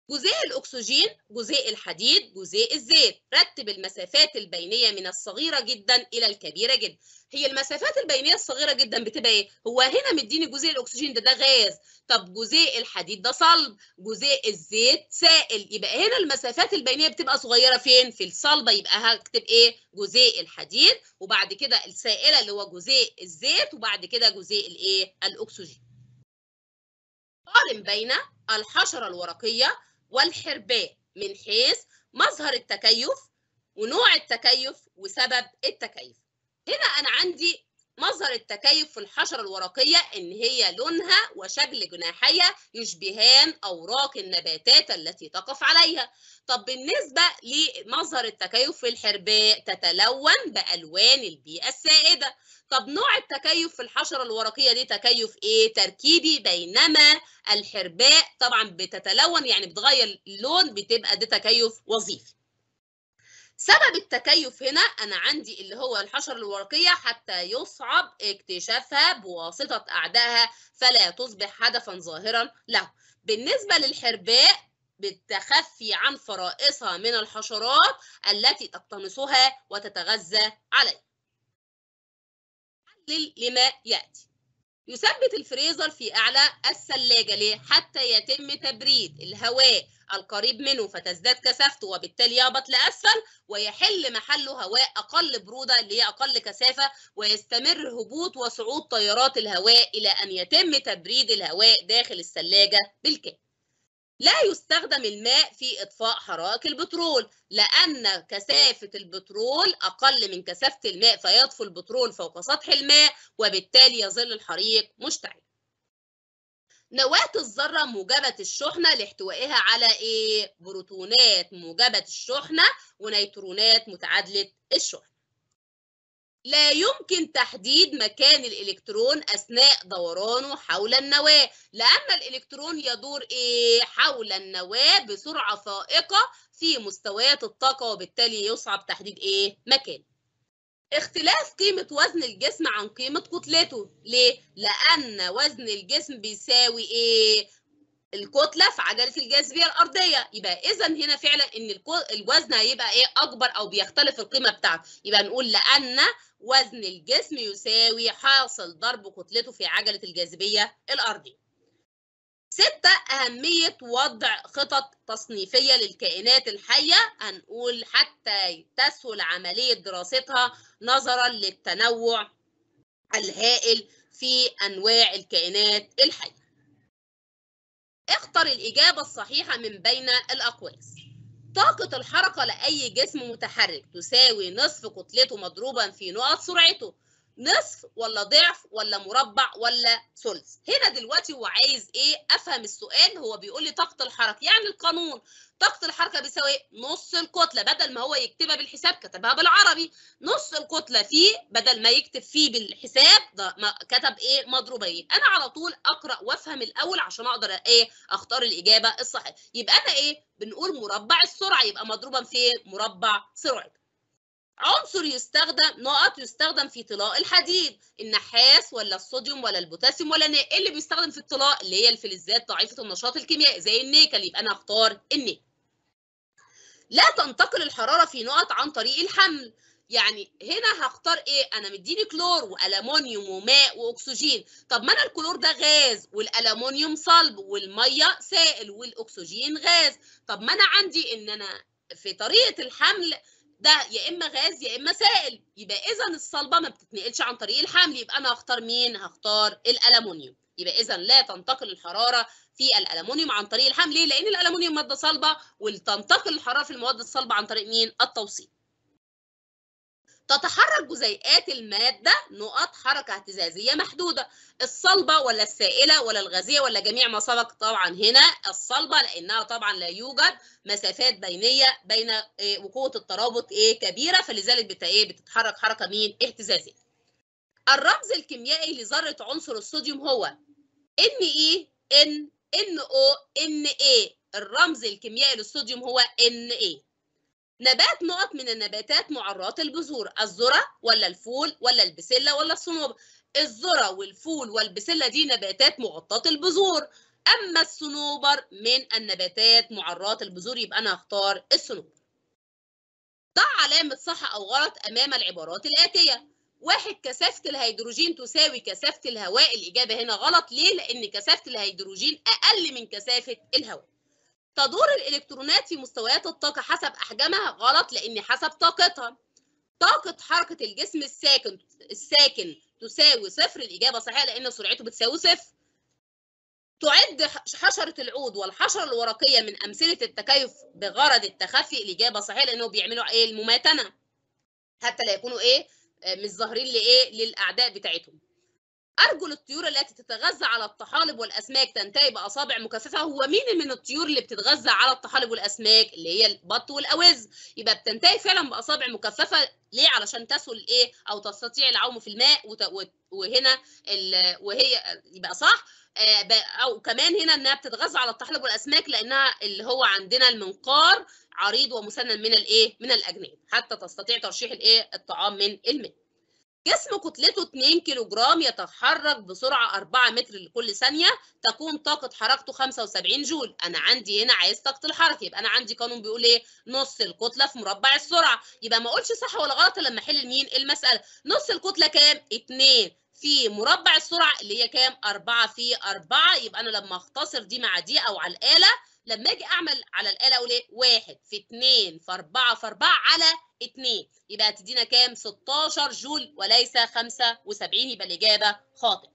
جزيء الأكسجين جزيء الحديد جزيء الزيت رتب المسافات البينية من الصغيرة جدا إلى الكبيرة جدا هي المسافات البينية الصغيرة جدا بتبقى إيه؟ هو هنا مديني جزيء الأكسجين ده ده غاز طب جزيء الحديد ده صلب جزيء الزيت سائل يبقى هنا المسافات البينية بتبقى صغيرة فين؟ في الصلبة يبقى هكتب إيه؟ جزيء الحديد وبعد كده السائلة اللي هو جزيء الزيت وبعد كده جزيء الإيه؟ الأكسجين قارن بين الحشرة الورقية والحرباء من حيث مظهر التكيف ونوع التكيف وسبب التكيف هنا أنا عندي مظهر التكيف في الحشرة الورقية إن هي لونها وشكل جناحيها يشبهان أوراق النباتات التي تقف عليها طب بالنسبة لمظهر التكيف في الحرباء تتلون بألوان البيئة السائدة طب نوع التكيف في الحشرة الورقية دي تكيف ايه؟ تركيبي بينما الحرباء طبعا بتتلون يعني بتغير اللون بتبقى ده تكيف وظيفي. سبب التكيف هنا انا عندي اللي هو الحشرة الورقية حتى يصعب اكتشافها بواسطة اعدائها فلا تصبح هدفا ظاهرا له. بالنسبة للحرباء بالتخفي عن فرائصها من الحشرات التي تقتنصها وتتغذى عليها. لما يأتي يثبت الفريزر في أعلى الثلاجة ليه؟ حتى يتم تبريد الهواء القريب منه فتزداد كثافته وبالتالي يهبط لأسفل ويحل محله هواء أقل برودة اللي هي أقل كثافة ويستمر هبوط وصعود تيارات الهواء إلى أن يتم تبريد الهواء داخل الثلاجة بالكامل. لا يستخدم الماء في إطفاء حرائق البترول لأن كثافة البترول أقل من كثافة الماء فيطفو البترول فوق سطح الماء وبالتالي يظل الحريق مشتعل. نواة الذرة موجبة الشحنة لاحتوائها على إيه؟ بروتونات موجبة الشحنة ونيترونات متعادلة الشحنة. لا يمكن تحديد مكان الإلكترون أثناء دورانه حول النواة لأن الإلكترون يدور إيه؟ حول النواة بسرعة فائقة في مستويات الطاقة وبالتالي يصعب تحديد إيه؟ مكان اختلاف قيمة وزن الجسم عن قيمة كتلته ليه؟ لأن وزن الجسم بيساوي إيه؟ الكتله في عجله الجاذبيه الارضيه يبقى اذا هنا فعلا ان الوزن هيبقى ايه اكبر او بيختلف القيمه بتاعته يبقى نقول لان وزن الجسم يساوي حاصل ضرب كتلته في عجله الجاذبيه الارضيه ستة أهمية وضع خطط تصنيفية للكائنات الحية هنقول حتى تسهل عملية دراستها نظرا للتنوع الهائل في أنواع الكائنات الحية اختر الإجابة الصحيحة من بين الأقواس طاقة الحركة لأي جسم متحرك تساوي نصف كتلته مضروبا في نقط سرعته نصف ولا ضعف ولا مربع ولا ثلث هنا دلوقتي هو عايز ايه افهم السؤال هو بيقول لي طاقه الحركه يعني القانون طاقه الحركه بيساوي نص الكتله بدل ما هو يكتبها بالحساب كتبها بالعربي نص الكتله فيه بدل ما يكتب فيه بالحساب ده كتب ايه مضروبين انا على طول اقرا وافهم الاول عشان اقدر ايه اختار الاجابه الصحيحه يبقى انا ايه بنقول مربع السرعه يبقى مضروبا في مربع سرعته عنصر يستخدم نقط يستخدم في طلاء الحديد النحاس ولا الصوديوم ولا البوتاسيوم ولا النيكل ايه اللي بيستخدم في الطلاء اللي هي الفلزات ضعيفه النشاط الكيميائي زي النيكل يبقى انا هختار النيكل لا تنتقل الحراره في نقط عن طريق الحمل يعني هنا هختار ايه انا مديني كلور والومنيوم وماء واكسجين طب ما انا الكلور ده غاز والالومنيوم صلب والميه سائل والاكسجين غاز طب ما انا عندي ان انا في طريقه الحمل ده يا اما غاز يا اما سائل يبقى اذا الصلبه ما بتتنقلش عن طريق الحمل يبقى انا هختار مين هختار الالومنيوم يبقى اذا لا تنتقل الحراره في الالومنيوم عن طريق الحمل ليه لان الالومنيوم ماده صلبه وتنتقل الحراره في المواد الصلبه عن طريق مين التوصيل تتحرك جزيئات المادة نقط حركة اهتزازية محدودة الصلبة ولا السائلة ولا الغازية ولا جميع ما سبق طبعا هنا الصلبة لأنها طبعا لا يوجد مسافات بينية بين إيه وقوة الترابط إيه كبيرة فلذلك بت إيه بتتحرك حركة مين اهتزازية الرمز الكيميائي لذرة عنصر الصوديوم هو Ne N NO Na الرمز الكيميائي للصوديوم هو Na نبات نقط من النباتات معرات البذور الذرة ولا الفول ولا البسلة ولا الصنوبر الذرة والفول والبسلة دي نباتات مغطاة البذور اما الصنوبر من النباتات معرات البذور يبقى انا هختار الصنوبر ضع علامة صح أو غلط أمام العبارات الآتية واحد كثافة الهيدروجين تساوي كثافة الهواء الإجابة هنا غلط ليه؟ لأن كثافة الهيدروجين أقل من كثافة الهواء تدور الإلكترونات في مستويات الطاقة حسب أحجامها غلط لأن حسب طاقتها طاقة حركة الجسم الساكن الساكن تساوي صفر الإجابة صحيحة لأن سرعته بتساوي صفر تعد حشرة العود والحشرة الورقية من أمثلة التكيف بغرض التخفي الإجابة صحيحة لأنه بيعملوا إيه المماتنة حتى لا يكونوا إيه مش ظاهرين لإيه للأعداء بتاعتهم أرجل الطيور التي تتغذى على الطحالب والأسماك تنتهي بأصابع مكثفة هو مين من الطيور اللي بتتغذى على الطحالب والأسماك اللي هي البط والأوز يبقى بتنتهي فعلا بأصابع مكثفة ليه علشان تسهل إيه أو تستطيع العوم في الماء وهنا وهي يبقى صح او كمان هنا انها بتتغذى على الطحالب والاسماك لانها اللي هو عندنا المنقار عريض ومسنن من الايه من الاجناب حتى تستطيع ترشيح الايه الطعام من الماء جسم كتلته 2 كيلو جرام يتحرك بسرعه 4 متر لكل ثانيه تكون طاقه حركته 75 جول انا عندي هنا عايز طاقه الحركه يبقى انا عندي قانون بيقول ايه نص الكتله في مربع السرعه يبقى ما اقولش صح ولا غلط لما احل مين المساله نص الكتله كام 2 في مربع السرعه اللي هي كام 4 في 4 يبقى انا لما اختصر دي مع دي او على الاله لما اجي اعمل على الاله اقول ايه 1 في 2 في 4 في 4 على 2 يبقى هتدينا كام 16 جول وليس 75 يبقى الاجابه خاطئ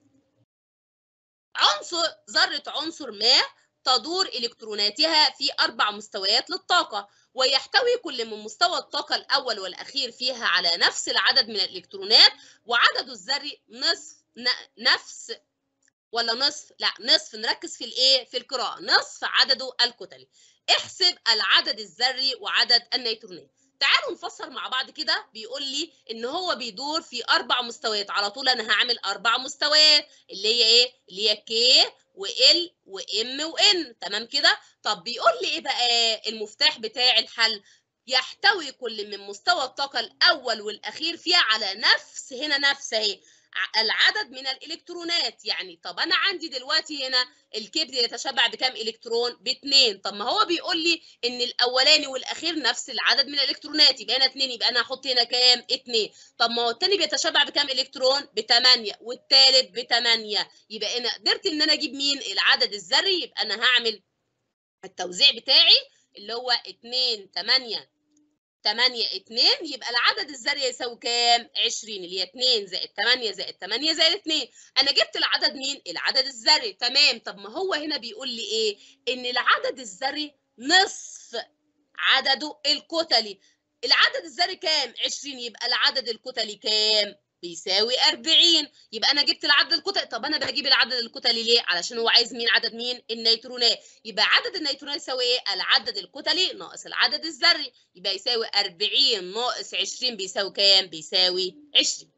عنصر ذره عنصر ما تدور الكتروناتها في اربع مستويات للطاقه ويحتوي كل من مستوى الطاقه الاول والاخير فيها على نفس العدد من الالكترونات وعدده الذري نصف نفس ولا نصف لا نصف نركز في الايه في القراءه نصف عدده الكتلي احسب العدد الذري وعدد النيترونات تعالوا نفسر مع بعض كده بيقول لي ان هو بيدور في اربع مستويات على طول انا هعمل اربع مستويات اللي هي ايه اللي هي كي وال وام وان تمام كده طب بيقول لي ايه بقى المفتاح بتاع الحل يحتوي كل من مستوى الطاقه الاول والاخير فيها على نفس هنا نفس اهي العدد من الالكترونات يعني طب انا عندي دلوقتي هنا الكبد يتشبع بكام الكترون باثنين طب ما هو بيقول لي ان الاولاني والاخير نفس العدد من الالكترونات يبقى هنا اثنين يبقى انا هحط هنا كام اثنين طب ما هو الثاني بيتشبع بكام الكترون بثمانيه والثالث بثمانيه يبقى انا قدرت ان انا اجيب مين العدد الذري يبقى انا هعمل التوزيع بتاعي اللي هو 2 8 8 2 يبقى العدد الذري يساوي كام 20 اللي هي 2 زائد 8 زائد 8 زائد 2 انا جبت العدد مين العدد الذري تمام طب ما هو هنا بيقول لي ايه ان العدد الذري نصف عدده الكتلي العدد الذري كام 20 يبقى العدد الكتلي كام بيساوي 40 يبقى انا جبت العدد الكتلي طب انا بجيب العدد الكتلي ليه علشان هو عايز مين عدد مين النيترونات يبقى عدد النيترونات يساوي ايه العدد الكتلي ناقص العدد الذري يبقى يساوي 40 ناقص 20 بيساوي كام بيساوي 20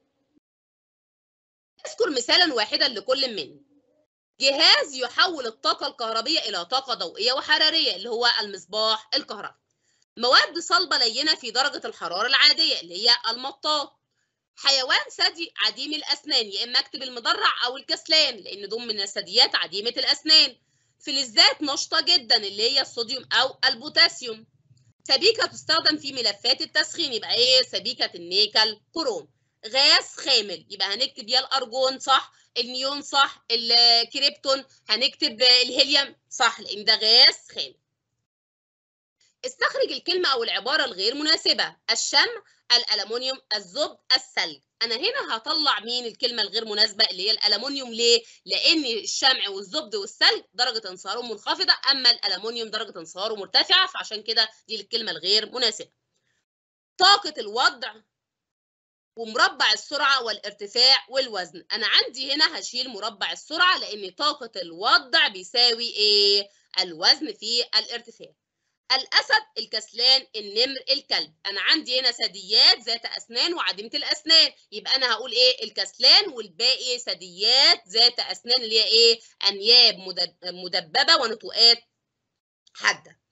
اذكر مثالا واحدا لكل من جهاز يحول الطاقه الكهربيه الى طاقه ضوئيه وحراريه اللي هو المصباح الكهربي مواد صلبه لينه في درجه الحراره العاديه اللي هي المطاط حيوان ثدي عديم الاسنان يا اما اكتب المدرع او الكسلان لان دول من الثدييات عديمه الاسنان فلزات نشطه جدا اللي هي الصوديوم او البوتاسيوم سبيكه تستخدم في ملفات التسخين يبقى ايه سبيكه النيكل كروم غاز خامل يبقى هنكتب يا الارجون صح النيون صح الكريبتون هنكتب الهيليوم صح لان ده غاز خامل استخرج الكلمة أو العبارة الغير مناسبة الشمع الألمونيوم الزبد الثلج أنا هنا هطلع مين الكلمة الغير مناسبة اللي هي الألمونيوم ليه؟ لأن الشمع والزبد والثلج درجة انصهاره منخفضة أما الألمونيوم درجة انصهاره مرتفعة فعشان كده دي الكلمة الغير مناسبة طاقة الوضع ومربع السرعة والارتفاع والوزن أنا عندي هنا هشيل مربع السرعة لأن طاقة الوضع بيساوي إيه؟ الوزن في الارتفاع الاسد الكسلان النمر الكلب انا عندي هنا ثدييات ذات اسنان وعديمه الاسنان يبقى انا هقول ايه الكسلان والباقي ثدييات ذات اسنان اللي هي ايه انياب مدببه ونتوءات حاده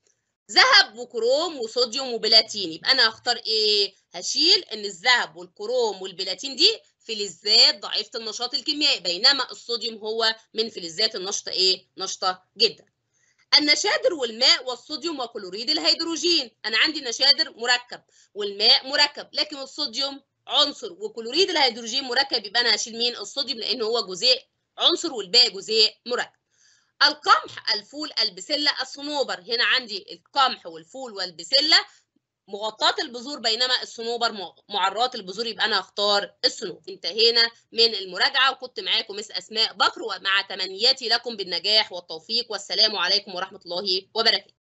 ذهب وكروم وصوديوم وبلاتين يبقى انا هختار ايه هشيل ان الذهب والكروم والبلاتين دي فلزات ضعيفه النشاط الكيميائي بينما الصوديوم هو من فلزات النشطه ايه نشطه جدا النشادر والماء والصوديوم وكلوريد الهيدروجين انا عندي نشادر مركب والماء مركب لكن الصوديوم عنصر وكلوريد الهيدروجين مركب يبقى انا هشيل مين الصوديوم لان هو جزيء عنصر والباقي جزيء مركب القمح الفول البسله الصنوبر هنا عندي القمح والفول والبسله مغطاة البذور بينما الصنوبر معرات البذور يبقى انا هختار الصنوبر انتهينا من المراجعه وكنت معاكم مس اسماء بكر ومع تمنياتي لكم بالنجاح والتوفيق والسلام عليكم ورحمه الله وبركاته